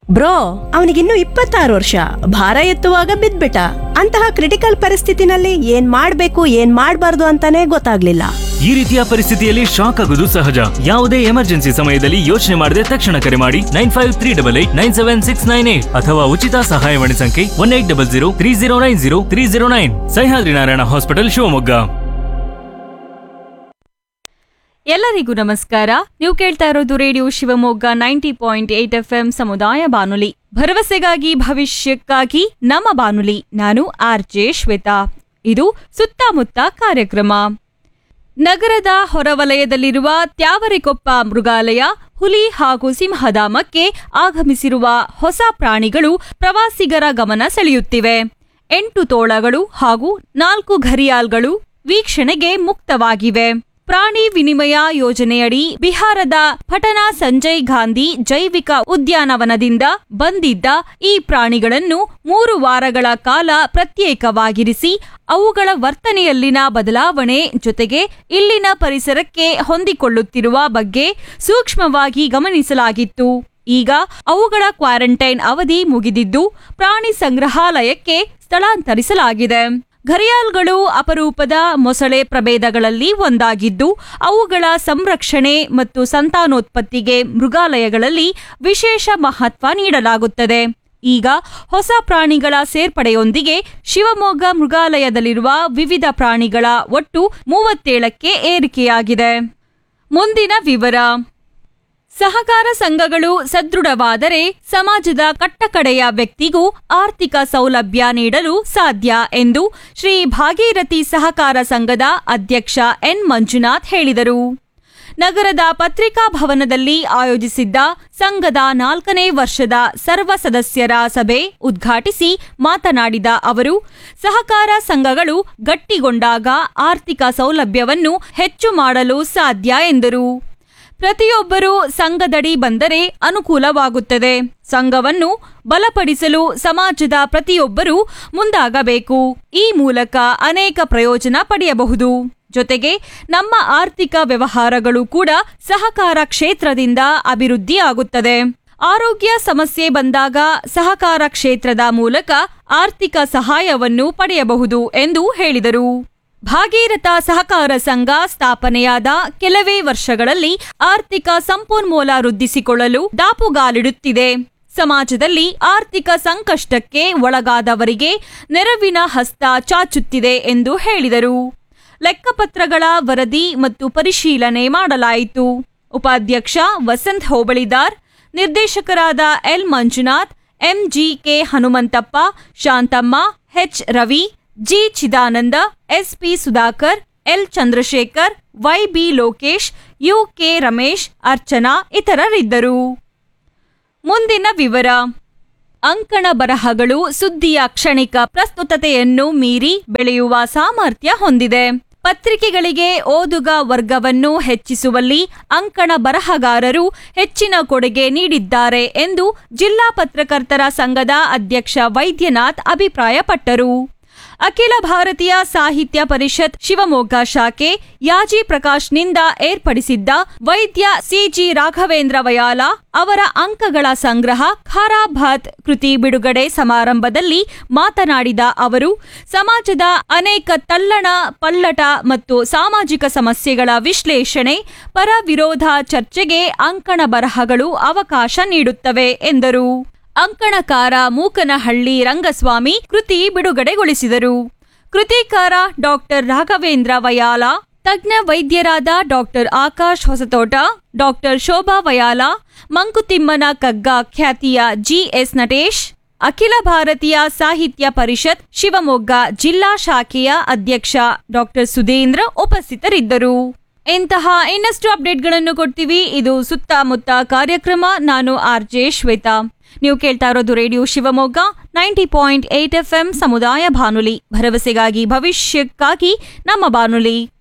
bro ಅವನಿಗಿನ್ನು ಇಪ್ಪತ್ತಾರು ವರ್ಷ ಭಾರ ಎತ್ತುವಾಗ ಬಿದ್ಬಿಟ್ಟ ಅಂತಹ ಕ್ರಿಟಿಕಲ್ ಪರಿಸ್ಥಿತಿನಲ್ಲಿ ಏನ್ ಮಾಡ್ಬೇಕು ಏನ್ ಮಾಡ್ಬಾರ್ದು ಅಂತಾನೆ ಗೊತ್ತಾಗ್ಲಿಲ್ಲ ಈ ರೀತಿಯ ಪರಿಸ್ಥಿತಿಯಲ್ಲಿ ಶಾಕ್ ಆಗುವುದು ಸಹಜ ಯಾವುದೇ ಎಮರ್ಜೆನ್ಸಿ ಸಮಯದಲ್ಲಿ ಯೋಚನೆ ಮಾಡದೆ ತಕ್ಷಣ ಕರೆ ಮಾಡಿ nine five three double eight nine seven six nine eight ಅಥವಾ ಉಚಿತ ಸಹಾಯವಾಣಿ ಸಂಖ್ಯೆ one eight double zero three zero nine zero three zero nine Sahyadri Narayana hospital Shivamogga ಎಲ್ಲರಿಗೂ ನಮಸ್ಕಾರ ನೀವು ಕೇಳ್ತಾ ಇರೋದು radio Shivamogga ninety point eight F M ಸಮುದಾಯ ಬಾನುಲಿ ಭರವಸೆಗಾಗಿ ಭವಿಷ್ಯಕ್ಕಾಗಿ ನಮ್ಮ ಬಾನುಲಿ ನಾನು ಆರ್ ಜೆ ಶ್ವೇತಾ ಇದು ಸುತ್ತಮುತ್ತ ಕಾರ್ಯಕ್ರಮ ನಗರದ ಹೊರವಲಯದಲ್ಲಿರುವ ತ್ಯಾವರಿಕೊಪ್ಪ ಮೃಗಾಲಯ ಹುಲಿ ಹಾಗೂ ಸಿಂಹಧಾಮಕ್ಕೆ ಆಗಮಿಸಿರುವ ಹೊಸ ಪ್ರಾಣಿಗಳು ಪ್ರವಾಸಿಗರ ಗಮನ ಸೆಳೆಯುತ್ತಿವೆ ಎಂಟು ತೋಳಗಳು ಹಾಗೂ ನಾಲ್ಕು ಘರಿಯಾಲ್ಗಳು ವೀಕ್ಷಣೆಗೆ ಮುಕ್ತವಾಗಿವೆ ಪ್ರಾಣಿ ವಿನಿಮಯ ಯೋಜನೆಯಡಿ ಬಿಹಾರದ ಪಟನಾ ಸಂಜಯ್ ಗಾಂಧಿ ಜೈವಿಕ ಉದ್ಯಾನವನದಿಂದ ಬಂದಿದ್ದ ಈ ಪ್ರಾಣಿಗಳನ್ನು ಮೂರು ವಾರಗಳ ಕಾಲ ಪ್ರತ್ಯೇಕವಾಗಿರಿಸಿ ಅವುಗಳ ವರ್ತನೆಯಲ್ಲಿನ ಬದಲಾವಣೆ ಜೊತೆಗೆ ಇಲ್ಲಿನ ಪರಿಸರಕ್ಕೆ ಹೊಂದಿಕೊಳ್ಳುತ್ತಿರುವ ಬಗ್ಗೆ ಸೂಕ್ಷ್ಮವಾಗಿ ಗಮನಿಸಲಾಗಿತ್ತು ಈಗ ಅವುಗಳ ಕ್ವಾರಂಟೈನ್ ಅವಧಿ ಮುಗಿದಿದ್ದು ಪ್ರಾಣಿ ಸಂಗ್ರಹಾಲಯಕ್ಕೆ ಸ್ಥಳಾಂತರಿಸಲಾಗಿದೆ ಘರಿಯಾಲ್ಗಳು ಅಪರೂಪದ ಮೊಸಳೆ ಪ್ರಭೇದಗಳಲ್ಲಿ ಒಂದಾಗಿದ್ದು ಅವುಗಳ ಸಂರಕ್ಷಣೆ ಮತ್ತು ಸಂತಾನೋತ್ಪತ್ತಿಗೆ ಮೃಗಾಲಯಗಳಲ್ಲಿ ವಿಶೇಷ ಮಹತ್ವ ನೀಡಲಾಗುತ್ತದೆ ಈಗ ಹೊಸ ಪ್ರಾಣಿಗಳ ಸೇರ್ಪಡೆಯೊಂದಿಗೆ ಶಿವಮೊಗ್ಗ ಮೃಗಾಲಯದಲ್ಲಿರುವ ವಿವಿಧ ಪ್ರಾಣಿಗಳ ಒಟ್ಟು ಮೂವತ್ತೇಳಕ್ಕೆ ಏರಿಕೆಯಾಗಿದೆ ಮುಂದಿನ ವಿವರ ಸಹಕಾರ ಸಂಘಗಳು ಸದೃಢವಾದರೆ ಸಮಾಜದ ಕಟ್ಟಕಡೆಯ ವ್ಯಕ್ತಿಗೂ ಆರ್ಥಿಕ ಸೌಲಭ್ಯ ನೀಡಲು ಸಾಧ್ಯ ಎಂದು ಶ್ರೀ ಭಾಗೀರಥಿ ಸಹಕಾರ ಸಂಘದ ಅಧ್ಯಕ್ಷ ಎನ್ ಮಂಜುನಾಥ್ ಹೇಳಿದರು ನಗರದ ಪತ್ರಿಕಾ ಭವನದಲ್ಲಿ ಆಯೋಜಿಸಿದ್ದ ಸಂಘದ ನಾಲ್ಕನೇ ವರ್ಷದ ಸರ್ವ ಸದಸ್ಯರ ಸಭೆ ಉದ್ಘಾಟಿಸಿ ಮಾತನಾಡಿದ ಅವರು ಸಹಕಾರ ಸಂಘಗಳು ಗಟ್ಟಿಗೊಂಡಾಗ ಆರ್ಥಿಕ ಸೌಲಭ್ಯವನ್ನು ಹೆಚ್ಚು ಮಾಡಲು ಸಾಧ್ಯ ಎಂದರು ಪ್ರತಿಯೊಬ್ಬರೂ ಸಂಘದಡಿ ಬಂದರೆ ಅನುಕೂಲವಾಗುತ್ತದೆ ಸಂಘವನ್ನು ಬಲಪಡಿಸಲು ಸಮಾಜದ ಪ್ರತಿಯೊಬ್ಬರೂ ಮುಂದಾಗಬೇಕು ಈ ಮೂಲಕ ಅನೇಕ ಪ್ರಯೋಜನ ಪಡೆಯಬಹುದು ಜೊತೆಗೆ ನಮ್ಮ ಆರ್ಥಿಕ ವ್ಯವಹಾರಗಳು ಕೂಡ ಸಹಕಾರ ಕ್ಷೇತ್ರದಿಂದ ಅಭಿವೃದ್ಧಿಯಾಗುತ್ತದೆ ಆರೋಗ್ಯ ಸಮಸ್ಯೆ ಬಂದಾಗ ಸಹಕಾರ ಕ್ಷೇತ್ರದ ಮೂಲಕ ಆರ್ಥಿಕ ಸಹಾಯವನ್ನು ಪಡೆಯಬಹುದು ಎಂದು ಹೇಳಿದರು ಭಾಗೀರಥ ಸಹಕಾರ ಸಂಘ ಸ್ಥಾಪನೆಯಾದ ಕೆಲವೇ ವರ್ಷಗಳಲ್ಲಿ ಆರ್ಥಿಕ ಸಂಪನ್ಮೂಲ ವೃದ್ಧಿಸಿಕೊಳ್ಳಲು ದಾಪುಗಾಲಿಡುತ್ತಿದೆ ಸಮಾಜದಲ್ಲಿ ಆರ್ಥಿಕ ಸಂಕಷ್ಟಕ್ಕೆ ಒಳಗಾದವರಿಗೆ ನೆರವಿನ ಹಸ್ತ ಚಾಚುತ್ತಿದೆ ಎಂದು ಹೇಳಿದರು ಲೆಕ್ಕಪತ್ರಗಳ ವರದಿ ಮತ್ತು ಪರಿಶೀಲನೆ ಮಾಡಲಾಯಿತು ಉಪಾಧ್ಯಕ್ಷ ವಸಂತ್ ಹೋಬಳಿದಾರ್ ನಿರ್ದೇಶಕರಾದ L Manjunath M G K Hanumanthappa Shanthamma H Ravi G Chidananda S P Sudhakar L Chandrashekar Y B Lokesh U K Ramesh Archana ಇತರರಿದ್ದರು ಮುಂದಿನ ವಿವರ ಅಂಕಣ ಬರಹಗಳು ಸುದ್ದಿಯ ಕ್ಷಣಿಕ ಪ್ರಸ್ತುತತೆಯನ್ನು ಮೀರಿ ಬೆಳೆಯುವ ಸಾಮರ್ಥ್ಯ ಹೊಂದಿದೆ ಪತ್ರಿಕೆಗಳಿಗೆ ಓದುಗ ವರ್ಗವನ್ನು ಹೆಚ್ಚಿಸುವಲ್ಲಿ ಅಂಕಣ ಬರಹಗಾರರು ಹೆಚ್ಚಿನ ಕೊಡುಗೆ ನೀಡಿದ್ದಾರೆ ಎಂದು ಜಿಲ್ಲಾ ಪತ್ರಕರ್ತರ ಸಂಘದ ಅಧ್ಯಕ್ಷ ವೈದ್ಯನಾಥ್ ಅಭಿಪ್ರಾಯಪಟ್ಟರು ಅಖಿಲ ಭಾರತೀಯ ಸಾಹಿತ್ಯ ಪರಿಷತ್ ಶಿವಮೊಗ್ಗ ಶಾಖೆ ಯಾಜಿ ಪ್ರಕಾಶ್ನಿಂದ ಏರ್ಪಡಿಸಿದ್ದ ವೈದ್ಯ ಸಿಜಿ ರಾಘವೇಂದ್ರ ವಯಾಲ ಅವರ ಅಂಕಗಳ ಸಂಗ್ರಹ ಖಾರಾಭಾತ್ ಕೃತಿ ಬಿಡುಗಡೆ ಸಮಾರಂಭದಲ್ಲಿ ಮಾತನಾಡಿದ ಅವರು ಸಮಾಜದ ಅನೇಕ ತಲ್ಲಣ ಪಲ್ಲಟ ಮತ್ತು ಸಾಮಾಜಿಕ ಸಮಸ್ಯೆಗಳ ವಿಶ್ಲೇಷಣೆ ಪರ ವಿರೋಧ ಚರ್ಚೆಗೆ ಅಂಕಣ ಬರಹಗಳು ಅವಕಾಶ ನೀಡುತ್ತವೆ ಎಂದರು ಅಂಕಣಕಾರ ಮೂಕನಹಳ್ಳಿ ರಂಗಸ್ವಾಮಿ ಕೃತಿ ಬಿಡುಗಡೆಗೊಳಿಸಿದರು ಕೃತಿಕಾರ ಡಾಕ್ಟರ್ ರಾಘವೇಂದ್ರ ವಯಾಲ ತಜ್ಞ ವೈದ್ಯರಾದ ಡಾಕ್ಟರ್ ಆಕಾಶ್ ಹೊಸತೋಟ ಡಾಕ್ಟರ್ ಶೋಭಾ ವಯಾಲ ಮಂಕುತಿಮ್ಮನ ಕಗ್ಗ ಖ್ಯಾತಿಯ ಜಿಎಸ್ ನಟೇಶ್ ಅಖಿಲ ಭಾರತೀಯ ಸಾಹಿತ್ಯ ಪರಿಷತ್ ಶಿವಮೊಗ್ಗ ಜಿಲ್ಲಾ ಶಾಖೆಯ ಅಧ್ಯಕ್ಷ ಡಾಕ್ಟರ್ ಸುಧೀಂದ್ರ ಉಪಸ್ಥಿತರಿದ್ದರು ಇಂತಹ ಇನ್ನಷ್ಟು ಅಪ್ಡೇಟ್ಗಳನ್ನು ಕೊಡ್ತೀವಿ ಇದು ಸುತ್ತಮುತ್ತ ಕಾರ್ಯಕ್ರಮ ನಾನು ಆರ್ ಜೆ ಶ್ವೇತಾ ನೀವು ಕೇಳ್ತಾ ಇರೋದು radio Shivamogga ninety point eight F M ಸಮುದಾಯ ಬಾನುಲಿ ಭರವಸೆಗಾಗಿ ಭವಿಷ್ಯಕ್ಕಾಗಿ ನಮ್ಮ ಬಾನುಲಿ